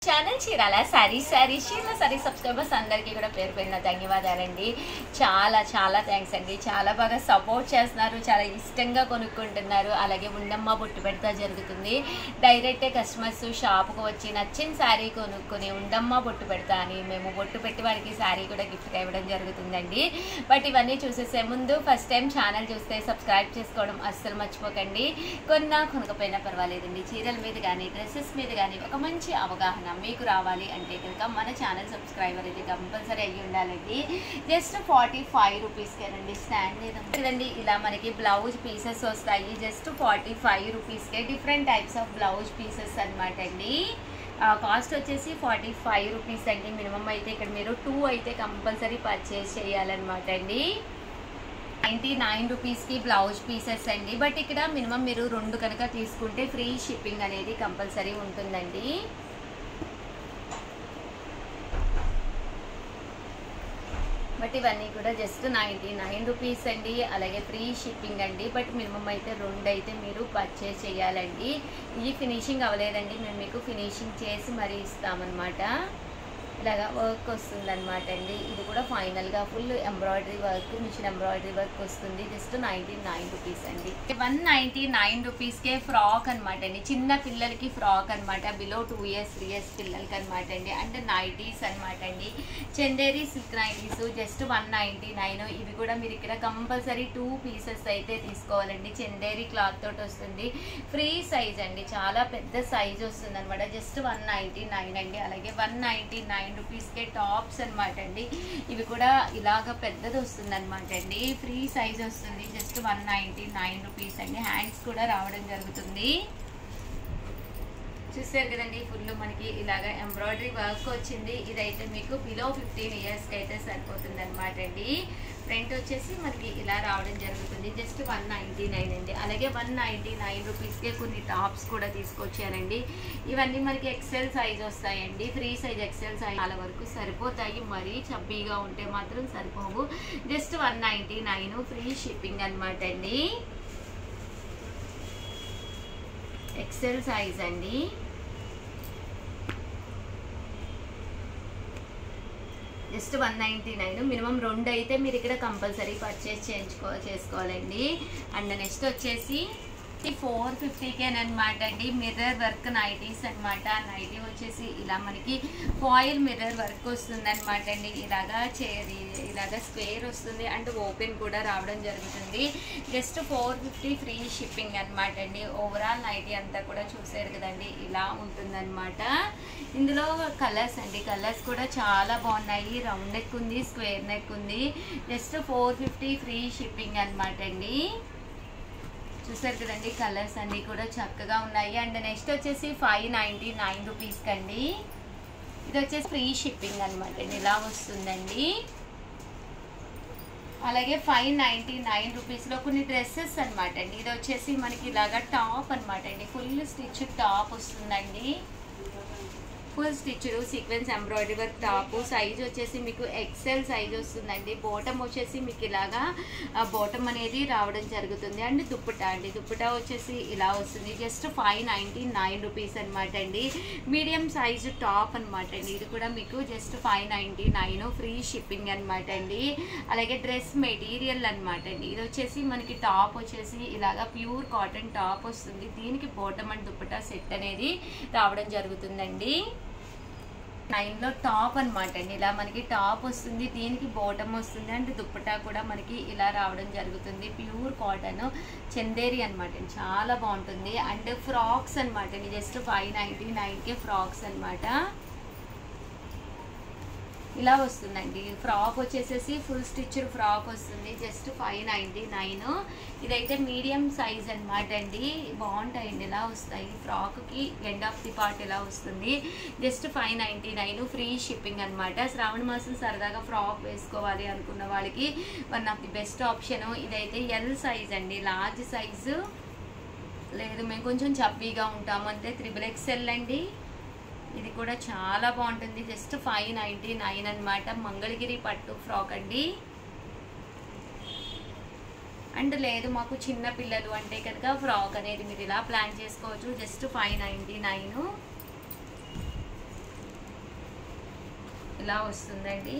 channel Chirala sorry sorry Chirala sari subscribers అందరికీ కూడా పేరు పేరున ధన్యవాదాలండి చాలా చాలా థ్యాంక్స్ అండి చాలా బాగా సపోర్ట్ చేస్తున్నారు చాలా ఇష్టంగా కొనుక్కుంటున్నారు అలాగే ఉండమ్మ బొట్టు పెడతా జరుగుతుంది డైరెక్టే కస్టమర్స్ షాప్కి వచ్చి నచ్చిన శారీ కొనుక్కొని ఉండమ్మ బొట్టు పెడతా అని మేము బొట్టు పెట్టి వారికి శారీ కూడా గిఫ్ట్గా ఇవ్వడం జరుగుతుందండి బట్ ఇవన్నీ చూసేసే ముందు ఫస్ట్ టైం ఛానల్ చూస్తే సబ్స్క్రైబ్ చేసుకోవడం అస్సలు మర్చిపోకండి కొన్నా కొనకపోయినా పర్వాలేదండి చీరల మీద కానీ డ్రెస్సెస్ మీద కానీ ఒక మంచి అవగాహన మీకు రావాలి అంటే కనుక మన ఛానల్ సబ్స్క్రైబర్ అయితే కంపల్సరీ అయ్యి ఉండాలండి జస్ట్ ఫార్టీ ఫైవ్ రూపీస్కేనండి స్టాండ్ లేదండి ఇలా మనకి బ్లౌజ్ పీసెస్ వస్తాయి జస్ట్ ఫార్టీ ఫైవ్ రూపీస్కే different types of blouse pieces అనమాట అండి కాస్ట్ వచ్చేసి ఫార్టీ ఫైవ్ రూపీస్ అండి మినిమం అయితే ఇక్కడ మీరు టూ అయితే కంపల్సరీ పర్చేస్ చేయాలన్నమాట అండి నైంటీ నైన్ రూపీస్కి బ్లౌజ్ పీసెస్ అండి బట్ ఇక్కడ మినిమం మీరు రెండు కనుక తీసుకుంటే ఫ్రీ షిప్పింగ్ అనేది కంపల్సరీ ఉంటుందండి బట్ ఇవన్నీ కూడా జస్ట్ నైంటీ నైన్ రూపీస్ అండి అలాగే ఫ్రీ షిప్పింగ్ అండి బట్ మినిమం అయితే రెండు అయితే మీరు పర్చేస్ చేయాలండి ఇది ఫినిషింగ్ అవ్వలేదండి మేము మీకు ఫినిషింగ్ చేసి మరీ ఇస్తామన్నమాట ఇలాగా వర్క్ వస్తుంది అనమాట అండి ఇది కూడా ఫైనల్గా full embroidery work machine embroidery work వస్తుంది జస్ట్ నైంటీ నైన్ రూపీస్ అండి వన్ నైంటీ నైన్ రూపీస్కే ఫ్రాక్ అనమాట అండి చిన్న పిల్లలకి ఫ్రాక్ అనమాట below two years three years పిల్లలకి అనమాట అండి అంటే నైటీస్ అనమాట అండి Chanderi silk nighties just one ninety nine ఇవి కూడా మీరు ఇక్కడ కంపల్సరీ టూ పీసెస్ అయితే తీసుకోవాలండి చందేరి క్లాత్ తోటి వస్తుంది ఫ్రీ సైజ్ అండి చాలా పెద్ద సైజ్ వస్తుంది అనమాట జస్ట్ వన్ నైంటీ నైన్ అండి అలాగే వన్ నైంటీ నైన్ రూపీస్కే టాప్స్ అనమాట అండి ఇవి కూడా ఇలాగ పెద్దది వస్తుంది అనమాట అండి ఫ్రీ సైజ్ వస్తుంది just one ninety nine rupees అండి హ్యాండ్స్ కూడా రావడం జరుగుతుంది చూసారు కదండి ఫుల్ మనకి ఇలాగ ఎంబ్రాయిడరీ వర్క్ వచ్చింది ఇదైతే మీకు బిలో ఫిఫ్టీన్ ఇయర్స్కి అయితే సరిపోతుంది అనమాట అండి ఫ్రంట్ వచ్చేసి మనకి ఇలా రావడం జరుగుతుంది జస్ట్ వన్ నైంటీ నైన్ అండి అలాగే వన్ నైంటీ నైన్ రూపీస్కే కొన్ని టాప్స్ కూడా తీసుకొచ్చానండి ఇవన్నీ మనకి ఎక్సెల్ సైజ్ వస్తాయండి ఫ్రీ సైజ్ ఎక్సెల్ సైజ్ చాలా వరకు సరిపోతాయి మరీ చబ్బీగా ఉంటే మాత్రం సరిపోవు just one ninety nine free shipping అనమాట అండి ఎక్సెల్ సైజ్ అండి just one ninety nine minimum రెండు అయితే మీరు ఇక్కడ కంపల్సరీ పర్చేస్ చేయించుకో చేసుకోవాలండి అండ్ నెక్స్ట్ వచ్చేసి ఫోర్ ఫిఫ్టీకే అనమాట అండి మిర్రర్ వర్క్ నైటీస్ అనమాట నైటీ వచ్చేసి ఇలా మనకి ఫాయిల్ మిర్రర్ వర్క్ వస్తుంది అనమాట అండి ఇలాగా చేరి ఇలాగా స్క్వేర్ వస్తుంది అండ్ ఓపెన్ కూడా రావడం జరుగుతుంది just four fifty free shipping అనమాట అండి ఓవరాల్ నైటీ అంతా కూడా చూసారు కదండి ఇలా ఉంటుందన్నమాట ఇందులో కలర్స్ అండి కలర్స్ కూడా చాలా బాగున్నాయి రౌండ్ నెక్ ఉంది స్క్వేర్ నెక్ ఉంది just four fifty free shipping అనమాట అండి చూసారు కదండి కలర్స్ అన్నీ కూడా చక్కగా ఉన్నాయి అండ్ నెక్స్ట్ వచ్చేసి ఫైవ్ నైంటీ నైన్ రూపీస్కి అండి ఇది వచ్చేసి ఫ్రీ షిప్పింగ్ అనమాట అండి ఇలా వస్తుందండి అలాగే ఫైవ్ నైంటీ నైన్ రూపీస్లో కొన్ని డ్రెస్సెస్ అనమాట అండి ఇది వచ్చేసి మనకి ఇలాగా టాప్ అనమాట అండి ఫుల్ స్టిచ్ టాప్ వస్తుందండి full stitched sequence embroidery work top size వచ్చేసి మీకు ఎక్సెల్ సైజ్ వస్తుందండి బోటం వచ్చేసి మీకు ఇలాగా బోటం అనేది రావడం జరుగుతుంది అండ్ దుప్పటా అండి దుప్పటా వచ్చేసి ఇలా వస్తుంది just five ninety nine rupees అనమాట అండి మీడియం సైజ్ టాప్ అనమాట అండి ఇది కూడా మీకు just five ninety nine free shipping అనమాట అండి అలాగే డ్రెస్ మెటీరియల్ అనమాట అండి ఇది వచ్చేసి మనకి టాప్ వచ్చేసి ఇలాగా ప్యూర్ కాటన్ టాప్ వస్తుంది దీనికి బోటం అండ్ దుప్పటా సెట్ అనేది రావడం జరుగుతుందండి నైన్లో టాప్ అనమాట అండి ఇలా మనకి టాప్ వస్తుంది దీనికి బోటం వస్తుంది అండ్ దుప్పటా కూడా మనకి ఇలా రావడం జరుగుతుంది ప్యూర్ కాటన్ చందేరి అనమాట చాలా బాగుంటుంది అండ్ ఫ్రాక్స్ అనమాట అండి జస్ట్ ఫైవ్ నైంటీ నైన్కే ఫ్రాక్స్ అనమాట ఇలా వస్తుందండి ఫ్రాక్ వచ్చేసేసి ఫుల్ స్టిచ్డ్ ఫ్రాక్ వస్తుంది జస్ట్ ఫైవ్ నైంటీ నైన్ ఇదైతే మీడియం సైజ్ అనమాట అండి బాగుంటాయండి ఇలా వస్తాయి ఫ్రాక్కి ఎండ్ ఆఫ్ ది పార్ట్ ఇలా వస్తుంది just five ninety nine free shipping అనమాట శ్రావణ మాసం సరదాగా ఫ్రాక్ వేసుకోవాలి అనుకున్న వాళ్ళకి one of the best option ఇదైతే ఎల్ సైజ్ అండి లార్జ్ సైజు లేదు మేము కొంచెం చబ్బీగా ఉంటాము అంటే త్రిబుల్ ఎక్స్ఎల్ అండి ఇది కూడా చాలా బాగుంటుంది జస్ట్ ఫైవ్ నైంటీ నైన్ అనమాట మంగళగిరి పట్టు ఫ్రాక్ అండి అండ్ లేదు మాకు చిన్న పిల్లలు అంటే కనుక ఫ్రాక్ అనేది మీరు ఇలా ప్లాన్ చేసుకోవచ్చు జస్ట్ ఫైవ్ నైంటీ నైన్ ఇలా వస్తుందండి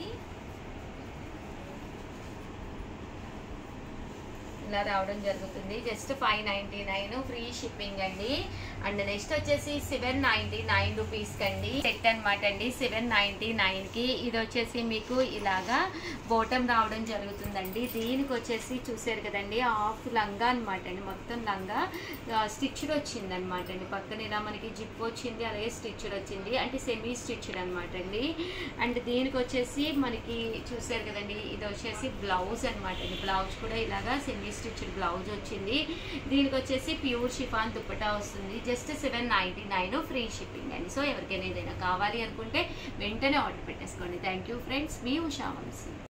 ఇలా రావడం జరుగుతుంది just five ninety nine free shipping అండి అండ్ నెక్స్ట్ వచ్చేసి సెవెన్ నైంటీ నైన్ రూపీస్ కండి సెట్ అనమాట అండి సెవెన్ నైంటీ నైన్కి ఇది వచ్చేసి మీకు ఇలాగా బోటం రావడం జరుగుతుందండి దీనికి వచ్చేసి చూసారు కదండి హాఫ్ లంగా అనమాట అండి మొత్తం లంగా స్టిచ్డ్ వచ్చింది అనమాట అండి పక్కన ఇలా మనకి జిప్ వచ్చింది అలాగే స్టిచ్డ్ వచ్చింది అంటే సెమీ స్టిచ్డ్ అనమాట అండి అండ్ దీనికి వచ్చేసి మనకి చూసారు కదండి ఇది వచ్చేసి బ్లౌజ్ అనమాట అండి బ్లౌజ్ కూడా ఇలాగా సెమీ స్టిచ్డ్ బ్లౌజ్ వచ్చింది దీనికి వచ్చేసి ప్యూర్ షిఫాన్ దుప్పటా వస్తుంది just seven ninety nine free shipping అండి సో ఎవరికైనా ఏదైనా కావాలి అనుకుంటే వెంటనే ఆర్డర్ పెట్టేసుకోండి థ్యాంక్ యూ ఫ్రెండ్స్ మీ ఉషా వంశీ